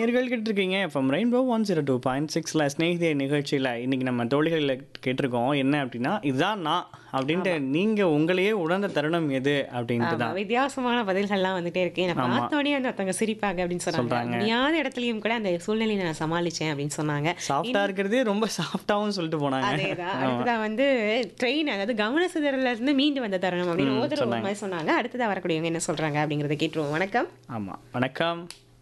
நேர்கள் கேட்டிருக்கீங்க FM rainbow one zero two point சிக்ஸில் ஸ்நேகிதே நிகழ்ச்சியில் இன்றைக்கி நம்ம தோழிகளில் கேட்டிருக்கோம் என்ன அப்படின்னா இதுதான் நான் அப்படின்ட்டு நீங்கள் உங்களையே உணர்ந்த தருணம் எது அப்படின்ட்டு ஆமா, தான் வித்தியாசமான பதில்கள்லாம் வந்துட்டே இருக்கு நான் ஆமா. பார்த்தோடனே வந்து ஒருத்தவங்க சிரிப்பாங்க அப்படின்னு சொன்னாங்க சொல்றாங்க. முடியாத இடத்துலயும் கூட அந்த சூழ்நிலையை நான் சமாளிச்சேன் அப்படின்னு சொன்னாங்க சாஃப்டாக இருக்கிறதே ரொம்ப சாஃப்டாகவும் சொல்லிட்டு போனாங்க அதேதான் அடுத்ததா வந்து ட்ரெயின் அதாவது கவன சிதறல இருந்து மீண்டு வந்த தருணம் அப்படின்னு ம், ஓதர் ஒரு சொன்னாங்க. மாதிரி சொன்னாங்க அடுத்ததா வரக்கூடியவங்க என்ன சொல்றாங்க அப்படிங்கறத கேட்டுருவோம் வணக்கம் ஆமாம் வணக்கம்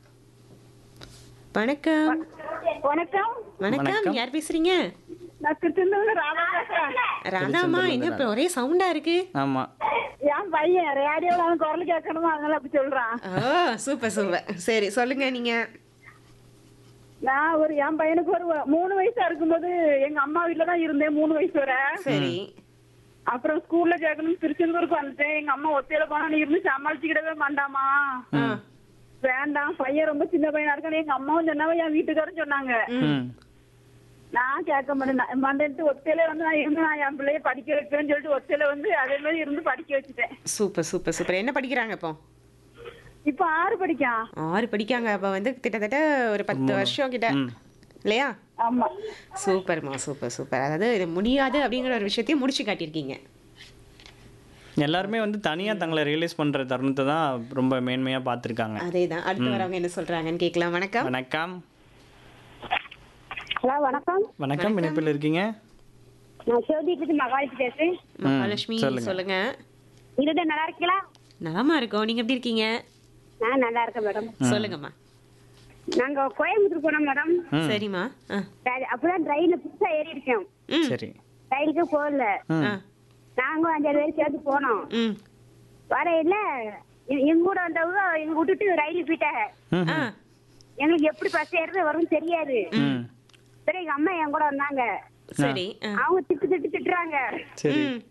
வணக்கம் வணக்கம் வணக்கம் வணக்கம். யார் பேசுறீங்க நான் திருச்செந்தூர்ல ராதா பேசுறேன் ராதாமா என்ன இப்ப ஒரே சவுண்டா இருக்கு ஆமாம் என் பையன் ரேடியோல அவன் குரல் கேட்கணுமா அதனால அப்படி சொல்றான் ஓ சூப்பர் சூப்பர் சரி சொல்லுங்க நீங்க நான் ஒரு என் பையனுக்கு ஒரு வ- மூணு வயசா இருக்கும்போது எங்க அம்மா வீட்ல தான் இருந்தேன் மூணு வயசு வரை சரி அப்புறம் ஸ்கூல்ல கேட்கணும் திருச்செந்தூருக்கு வந்துட்டேன் எங்க அம்மா ஒத்தையில போனா நீ இருந்து சமாளிச்சுக்கிடவே மாட்டாமா வேண்டாம் பையன் ரொம்ப சின்ன பையனா இருக்கான்னு எங்க அம்மாவும் சொன்னாவ என் வீட்டுக்காரும் சொன்னாங்க ம் நான் கேட்க மாட்டேன் நான் மாட்டேன்ட்டு ஒத்தையில வந்து நான் இருந்து நான் என் பிள்ளைய படிக்க வைக்கிறேன்னு சொல்லிட்டு ஒத்தையில வந்து அதே மாதிரி இருந்து படிக்க வச்சுட்டேன் சூப்பர் சூப்பர் சூப்பர் என்ன படிக்கிறாங்க இப்போ இப்ப ஆறு படிக்கான் ஆறு படிக்காங்க அப்ப வந்து கிட்டத்தட்ட ஒரு பத்து வருஷம் கிட்ட ம். இல்லையா ஆமா சூப்பர்மா சூப்பர் சூப்பர் அதாவது இது முடியாது அப்படிங்கிற ஒரு விஷயத்தையும் முடிச்சு காட்டியிருக்கீங்க எல்லாருமே வந்து தனியாக தங்களை ரியலைஸ் பண்ணுற தருணத்தை தான் ரொம்ப மேன்மையாக பார்த்துருக்காங்க அதே தான் அடுத்து வரவங்க என்ன சொல்றாங்கன்னு கேட்கலாம் வணக்கம் வணக்கம் ஹலோ வணக்கம் வணக்கம் இணைப்பில் இருக்கீங்க நான் சிவதீபத்து மகாலிக்கு பேசுறேன் மகாலட்சுமி சொல்லுங்க. சொல்லுங்க இருட நல்லா இருக்கீங்களா நலமா இருக்கோம் நீங்க எப்படி இருக்கீங்க நான் நல்லா இருக்கேன் மேடம் சொல்லுங்கம்மா நாங்க கோயம்புத்தூர் போனோம் மேடம் சரிம்மா ஆ. ர- அப்பதான் ட்ரெயின்ல புதுசா ஏறி இருக்கோம் ம் சரி ரயிலுக்கு போகல ம் ஆ. நாங்க அஞ்சாறு பேர் சேர்ந்து போனோம் ம் வரையில எ- எங்க கூட வந்தவங்க எங்க விட்டுட்டு ரயில் போயிட்டாங்க ம் ஆ எங்களுக்கு எப்படி பஸ் ஏறது வரும்னு தெரியாது ம் சரி எங்க அம்மா என் கூட வந்தாங்க சரி ஆ. அவங்க திட்டு திட்டு திட்டுறாங்க சரி ம்